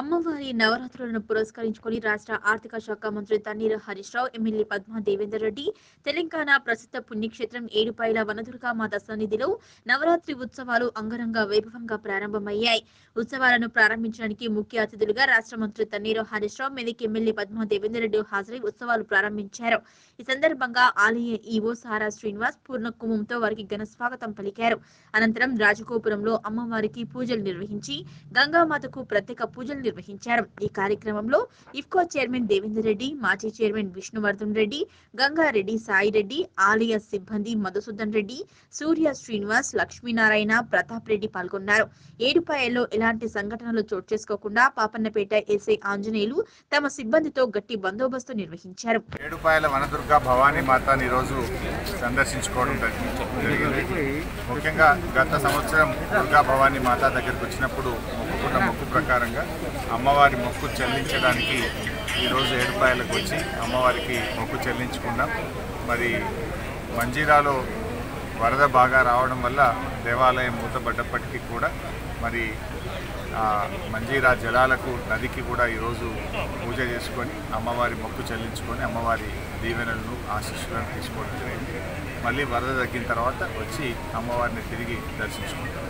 అమ్మవారి నవరాత్రులను పురస్కరించుకొని రాష్ట్ర ఆర్థిక శాఖ మంత్రి తన్నీరు హరీష్ రావు ఎమ్మెల్యే పద్మా దేవేందర్ రెడ్డి తెలంగాణ ప్రసిద్ధ పుణ్యక్షేత్రం ఏడుపాయల వనదుర్గా మాత సన్నిధిలో నవరాత్రి ఉత్సవాలు అంగరంగ వైభవంగా ప్రారంభమయ్యాయి ఉత్సవాలను ప్రారంభించడానికి ముఖ్య అతిథులుగా రాష్ట్ర మంత్రి తన్నీరు హరీష్ రావు మెదక్ ఎమ్మెల్యే పద్మా దేవేందర్ రెడ్డి హాజరై ఉత్సవాలు ప్రారంభించారు ఈ సందర్భంగా ఆలయ ఈవో సారా శ్రీనివాస్ పూర్ణ కుంభంతో వారికి ఘన స్వాగతం పలికారు అనంతరం రాజగోపురంలో అమ్మవారికి పూజలు నిర్వహించి గంగామాతకు ప్రత్యేక పూజలు నిర్వహించారు ఈ కార్యక్రమంలో ఇఫ్కో చైర్మన్ దేవేందర్ రెడ్డి మాజీ చైర్మన్ విష్ణువర్ధన్ రెడ్డి గంగారెడ్డి సాయి రెడ్డి ఆలయ సిబ్బంది మధుసూదన్ రెడ్డి సూర్య శ్రీనివాస్ లక్ష్మీనారాయణ ప్రతాప్ రెడ్డి పాల్గొన్నారు ఏడుపాయల్లో ఎలాంటి సంఘటనలు చోటు చేసుకోకుండా పాపన్నపేట ఎస్ఐ ఆంజనేయులు తమ సిబ్బందితో గట్టి బందోబస్తు నిర్వహించారు ఏడుపాయల వనదుర్గ భవానీ మాతాని ఈరోజు సందర్శించుకోవడం జరిగింది ముఖ్యంగా గత సంవత్సరం దుర్గా భవానీ మాత దగ్గరికి వచ్చినప్పుడు మొక్కుకున్న మొక్కు ప్రకారంగా అమ్మవారి మొక్కు చెల్లించడానికి ఈరోజు ఏడుపాయలకు వచ్చి అమ్మవారికి మొక్కు చెల్లించుకున్నాం మరి మంజీరాలో వరద బాగా రావడం వల్ల దేవాలయం మూతపడ్డప్పటికీ కూడా మరి ఆ మంజీరా జలాలకు నదికి కూడా ఈరోజు పూజ చేసుకొని అమ్మవారి మొక్కు చెల్లించుకొని అమ్మవారి దీవెనలను ఆశీస్సులను తీసుకోవడం జరిగింది మళ్ళీ వరద తగ్గిన తర్వాత వచ్చి అమ్మవారిని తిరిగి దర్శించుకుంటాం